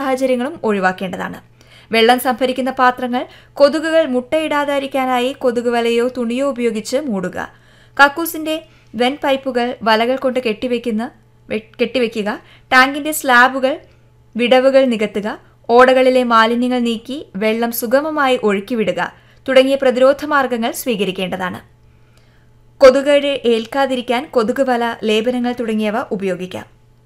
സാഹചര്യങ്ങളും ഒഴിവാക്കേണ്ടതാണ് വെള്ളം സംഭരിക്കുന്ന പാത്രങ്ങൾ കൊതുകുകൾ മുട്ടയിടാതിരിക്കാനായി കൊതുക് വലയോ തുണിയോ ഉപയോഗിച്ച് മൂടുക കക്കൂസിന്റെ വെൻ പൈപ്പുകൾ വലകൾ കൊണ്ട് കെട്ടിവെക്കുന്ന വെ- കെട്ടിവെക്കുക ടാങ്കിന്റെ സ്ലാബുകൾ വിടവുകൾ നികത്തുക ഓടകളിലെ മാലിന്യങ്ങൾ നീക്കി വെള്ളം സുഗമമായി ഒഴുക്കിവിടുക തുടങ്ങിയ പ്രതിരോധ മാർഗങ്ങൾ സ്വീകരിക്കേണ്ടതാണ് കൊതുകുകളെ ഏൽക്കാതിരിക്കാൻ കൊതുക് വല ലേപനങ്ങൾ തുടങ്ങിയവ ഉപയോഗിക്കാം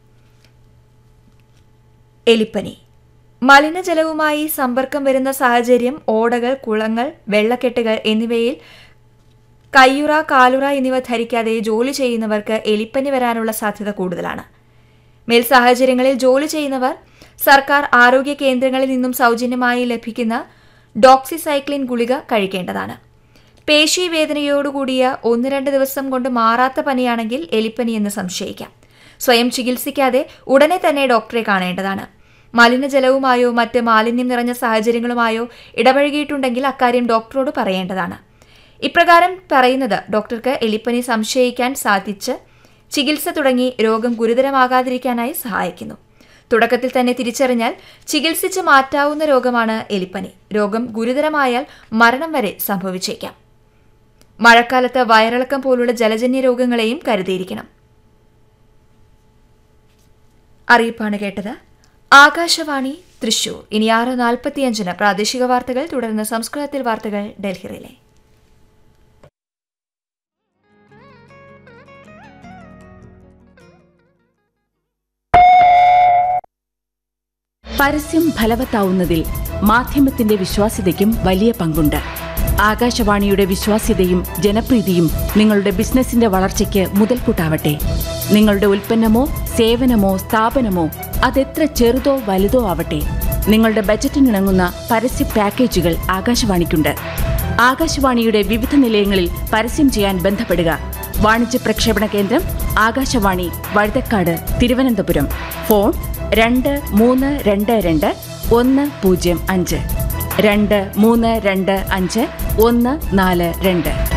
എലിപ്പനി മലിനജലവുമായി സമ്പർക്കം വരുന്ന സാഹചര്യം ഓടകൾ കുളങ്ങൾ വെള്ളക്കെട്ടുകൾ എന്നിവയിൽ കയ്യുറ കാലുറ എന്നിവ ധരിക്കാതെ ജോലി ചെയ്യുന്നവർക്ക് എലിപ്പനി വരാനുള്ള സാധ്യത കൂടുതലാണ് മേൽ സാഹചര്യങ്ങളിൽ ജോലി ചെയ്യുന്നവർ സർക്കാർ ആരോഗ്യ കേന്ദ്രങ്ങളിൽ നിന്നും സൗജന്യമായി ലഭിക്കുന്ന ഡോക്സിസൈക്ലിൻ ഗുളിക കഴിക്കേണ്ടതാണ് പേശീവേദനയോടുകൂടിയ ഒന്ന് രണ്ട് ദിവസം കൊണ്ട് മാറാത്ത പനിയാണെങ്കിൽ എലിപ്പനി എന്ന് സംശയിക്കാം സ്വയം ചികിത്സിക്കാതെ ഉടനെ തന്നെ ഡോക്ടറെ കാണേണ്ടതാണ് മലിനജലവുമായോ മറ്റ് മാലിന്യം നിറഞ്ഞ സാഹചര്യങ്ങളുമായോ ഇടപഴകിയിട്ടുണ്ടെങ്കിൽ അക്കാര്യം ഡോക്ടറോട് പറയേണ്ടതാണ് ഇപ്രകാരം പറയുന്നത് ഡോക്ടർക്ക് എലിപ്പനി സംശയിക്കാൻ സാധിച്ച് ചികിത്സ തുടങ്ങി രോഗം ഗുരുതരമാകാതിരിക്കാനായി സഹായിക്കുന്നു തുടക്കത്തിൽ തന്നെ തിരിച്ചറിഞ്ഞാൽ ചികിത്സിച്ച് മാറ്റാവുന്ന രോഗമാണ് എലിപ്പനി രോഗം ഗുരുതരമായാൽ മരണം വരെ സംഭവിച്ചേക്കാം മഴക്കാലത്ത് വയറിളക്കം പോലുള്ള ജലജന്യ രോഗങ്ങളെയും കരുതിയിരിക്കണം അറിയിപ്പാണ് കേട്ടത് ആകാശവാണി തൃശൂർ ഇനി ആറ് നാൽപ്പത്തിയഞ്ചിന് പ്രാദേശിക വാർത്തകൾ തുടർന്ന് സംസ്കൃതത്തിൽ വാർത്തകൾ ഡൽഹിയിലെ പരസ്യം ഫലവത്താവുന്നതിൽ മാധ്യമത്തിന്റെ വിശ്വാസ്യതയ്ക്കും വലിയ പങ്കുണ്ട് ആകാശവാണിയുടെ വിശ്വാസ്യതയും ജനപ്രീതിയും നിങ്ങളുടെ ബിസിനസിന്റെ വളർച്ചയ്ക്ക് മുതൽക്കൂട്ടാവട്ടെ നിങ്ങളുടെ ഉൽപ്പന്നമോ സേവനമോ സ്ഥാപനമോ അതെത്ര ചെറുതോ വലുതോ ആവട്ടെ നിങ്ങളുടെ ബജറ്റിനിണങ്ങുന്ന പരസ്യ പാക്കേജുകൾ ആകാശവാണിക്കുണ്ട് ആകാശവാണിയുടെ വിവിധ നിലയങ്ങളിൽ പരസ്യം ചെയ്യാൻ ബന്ധപ്പെടുക വാണിജ്യ പ്രക്ഷേപണ കേന്ദ്രം ആകാശവാണി വഴുതക്കാട് തിരുവനന്തപുരം ഫോൺ രണ്ട് മൂന്ന് രണ്ട് രണ്ട് ഒന്ന് പൂജ്യം അഞ്ച് രണ്ട് മൂന്ന് രണ്ട് അഞ്ച് ഒന്ന് നാല് രണ്ട്